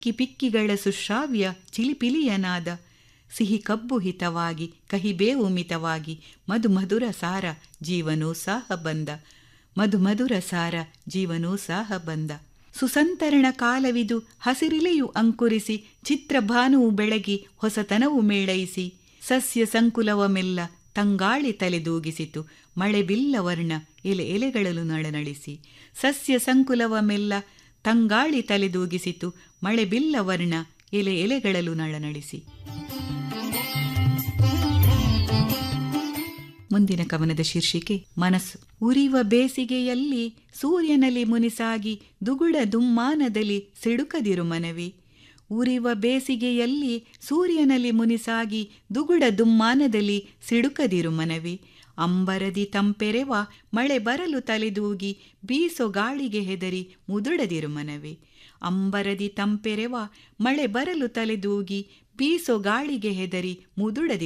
ಕಿಪಿಕ್ಕಿಗಳ ಸುಶ್ರಾವ್ಯ ಚಿಲಿಪಿಲಿಯನಾದ ಸಿಹಿ ಕಬ್ಬು ಹಿತವಾಗಿ ಕಹಿಬೇವು ಮಿತವಾಗಿ ಮಧು ಮಧುರ ಸಾರ ಜೀವನೂ ಸಾಹ ಬಂದ ಮಧು ಮಧುರ ಸಾರ ಜೀವನೂ ಸಾಹ ಬಂದ ಸುಸಂತರಣ ಕಾಲವಿದು ಹಸಿರಿಲೆಯು ಅಂಕುರಿಸಿ ಚಿತ್ರಭಾನುವು ಬೆಳಗಿ ಹೊಸತನವು ಮೇಳೈಸಿ ಸಸ್ಯ ಸಂಕುಲವ ಮೆಲ್ಲ ತಂಗಾಳಿ ತಲೆದೂಗಿಸಿತು ಮಳೆ ಬಿಲ್ಲ ವರ್ಣ ಎಲೆ ಎಲೆಗಳಲು ನಳನಳಿಸಿ ಸಸ್ಯ ಸಂಕುಲವ ಮೆಲ್ಲ ತಂಗಾಳಿ ತಲೆದೂಗಿಸಿತು ಮಳೆ ಬಿಲ್ಲ ವರ್ಣ ಎಲೆ ಎಲೆಗಳಲು ನಳನಳಿಸಿ ಮುಂದಿನ ಕವನದ ಶೀರ್ಷಿಕೆ ಮನಸ್ಸು ಉರಿವ ಬೇಸಿಗೆಯಲ್ಲಿ ಸೂರ್ಯನಲ್ಲಿ ಮುನಿಸಾಗಿ ದುಗುಡ ದುಮ್ಮಾನದಲ್ಲಿ ಸಿಡುಕದಿರು ಮನವಿ ಉರಿವ ಬೇಸಿಗೆಯಲ್ಲಿ ಸೂರ್ಯನಲ್ಲಿ ಮುನಿಸಾಗಿ ದುಗುಡ ದುಮ್ಮಾನದಲ್ಲಿ ಸಿಡುಕದಿರು ಮನವಿ ಅಂಬರದಿ ತಂಪೆರೆವ ಮಳೆ ಬರಲು ತಲೆದೂಗಿ ಬೀಸೋ ಗಾಳಿಗೆ ಹೆದರಿ ಮುದುಡದಿರು ಮನವಿ ಅಂಬರದಿ ತಂಪೆರೆವ ಮಳೆ ಬರಲು ತಲೆದೂಗಿ ಬೀಸೋ ಗಾಳಿಗೆ ಹೆದರಿ ಮುದುಡದಿರು